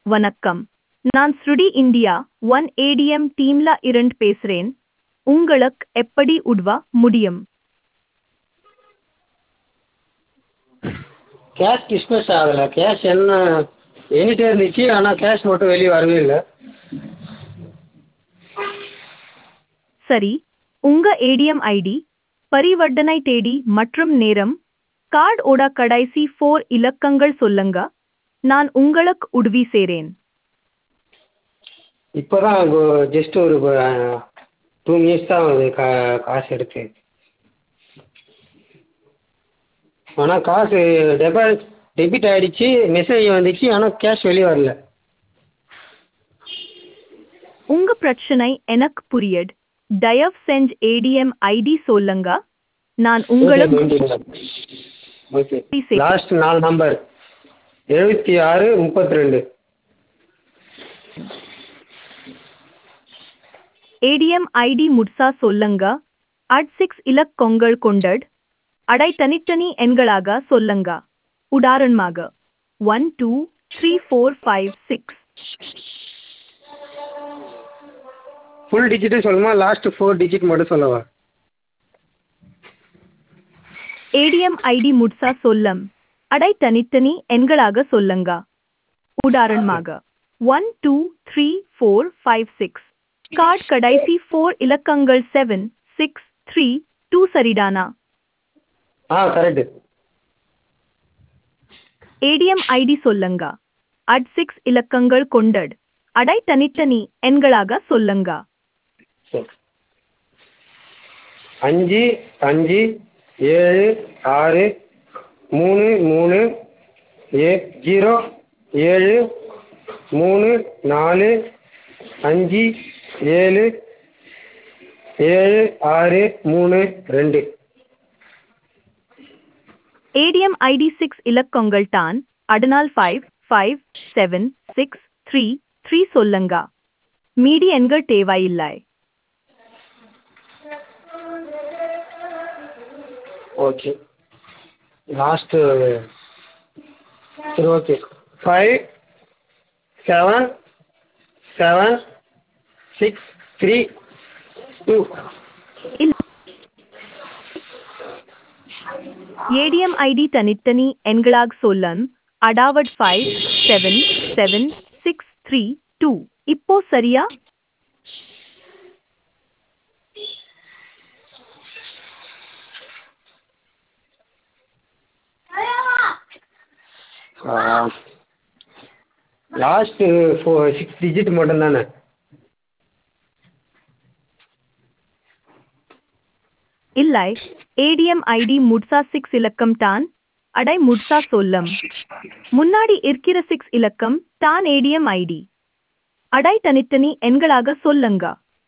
வணக்கம் நான் ஸ்ருடி இந்தியா ஒன் ஏடிஎம் டீம்ல இருந்து பேசுறேன் உங்களுக்கு எப்படி உதவ முடியும் கேஷ் டிஸ்பர்ஸ் ஆகலை கேஷ் என்ன எண்ணிட்டே இருந்துச்சு ஆனால் கேஷ் மட்டும் வெளியே வரவே இல்லை சரி உங்க ஏடிஎம் ஐடி பரிவர்த்தனை தேதி மற்றும் நேரம் கார்டு ஓட கடைசி ஃபோர் இலக்கங்கள் சொல்லுங்க நான் உங்களுக்கு உதவி செய்றேன் இப்போ தான் ஜஸ்ட் ஒரு டூ மினிட்ஸ் தான் ஆகுது கா காசு எடுத்து ஆனால் காசு டெபா டெபிட் ஆகிடுச்சு மெசேஜ் வந்துச்சு ஆனால் கேஷ் வெளியே வரல உங்க பிரச்சனை எனக்கு புரியுது தயவு செஞ்சு ஏடிஎம் ஐடி சொல்லுங்க நான் உங்களுக்கு ஓகே லாஸ்ட் நாலு நம்பர் எழுபத்தி ஆறு முப்பத்தி ரெண்டு ஏடிஎம் ஐடி முட்சா சொல்லுங்க அட் சிக்ஸ் இலக்கங்கள் கொண்டட் அடை தனித்தனி எண்களாக சொல்லுங்க உதாரணமாக one two three four five six full digit சொல்லுமா லாஸ்ட் ஃபோர் டிஜிட் மட்டும் சொல்லவா ஏடிஎம் ஐடி முட்சா சொல்லம் அடை தனித்தனி எண்களாக சொல்லுங்க உதாரணமாக one two three four five six card கடைசி ஃபோர் இலக்கங்கள் செவன் சிக்ஸ் த்ரீ டூ சரிதானா ஆ கரெக்டு ஏடிஎம் ஐடி சொல்லுங்க அட் சிக்ஸ் இலக்கங்கள் கொண்டட் அடை தனித்தனி எண்களாக சொல்லுங்க சரி அஞ்சு அஞ்சு ஏழு ஆறு மூணு மூணு ஏ ஜீரோ ஏழு மூணு நாலு அஞ்சு ஏழு ஏழு ஆறு மூணு ரெண்டு ஏடிஎம் ஐடி சிக்ஸ் இலக்கங்கள் தான் அதனால் five five seven six three three சொல்லுங்க மீதி எண்கள் தேவையில்லை ஓகே லாஸ்ட்டு சரி okay five seven seven six three two இல்ல ஏடிஎம் ஐடி தனித்தனி எண்களாக சொல்லன் அடாவட் five seven seven six three two இப்போ சரியா லாஸ்ட்டு ஃபோ சிக்ஸ் டிஜிட் மட்டும் தானே இல்லை ஏடிஎம் ஐடி முட்சா சிக்ஸ் இலக்கம் தான் அடை முட்சா சொல்லம் முன்னாடி இருக்கிற சிக்ஸ் இலக்கம் தான் ஏடிஎம் ஐடி அடை தனித்தனி எண்களாக சொல்லுங்க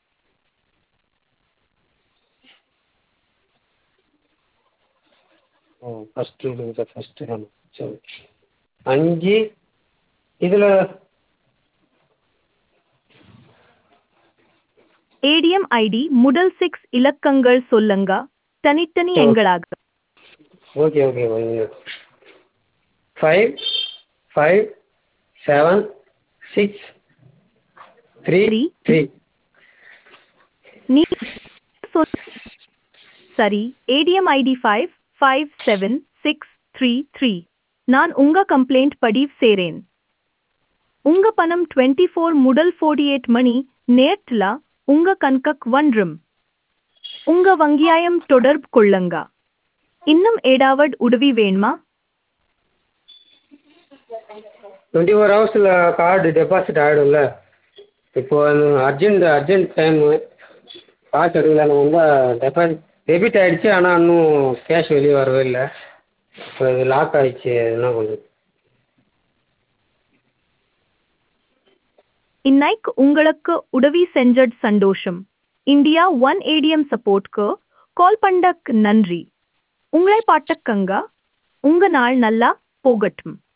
ஓ ஃபஸ்ட்டு இது ஃபஸ்ட்டு தானே சரி அஞ்சு இதில் ஏடிஎம் ஐடி முதல் சிக்ஸ் இலக்கங்கள் சொல்லுங்க தனித்தனி எண்களாக okay okay five five seven six three Three. Three நீ சொல் சரி ATM ID five five seven six three three நான் உங்க கம்ப்ளைண்ட் பதிவு செய்றேன் உங்க பணம் டுவெண்ட்டி ஃபோர் முதல் ஃபோர்ட்டி எயிட் மணி நேரத்துல உங்க கணக்கு வந்துரும் உங்க வங்கியாயம் தொடர்பு கொள்ளுங்க இன்னும் ஏதாவது உதவி வேணுமா டுவெண்ட்டி ஃபோர் ஹவர்ஸில் கார்டு டெபாசிட் ஆகிடும்ல இப்போ அர்ஜென்ட் அர்ஜென்ட் டைமு காசு எடுக்கலான்னு வந்தால் டெபாசிட் டெபிட் ஆகிடுச்சு ஆனால் இன்னும் கேஷ் வெளியே வரவே இல்லை இப்போ இது லாக் ஆகிடுச்சு என்ன கொஞ்சம் இன்னைக்கு உங்களுக்கு உதவி செஞ்சது சந்தோஷம் இந்தியா ஒன் ஏடிஎம் சப்போர்ட்க்கு கால் பண்ணக்கு நன்றி உங்களை பாட்டக்கங்க உங்க நாள் நல்லா போகட்டும்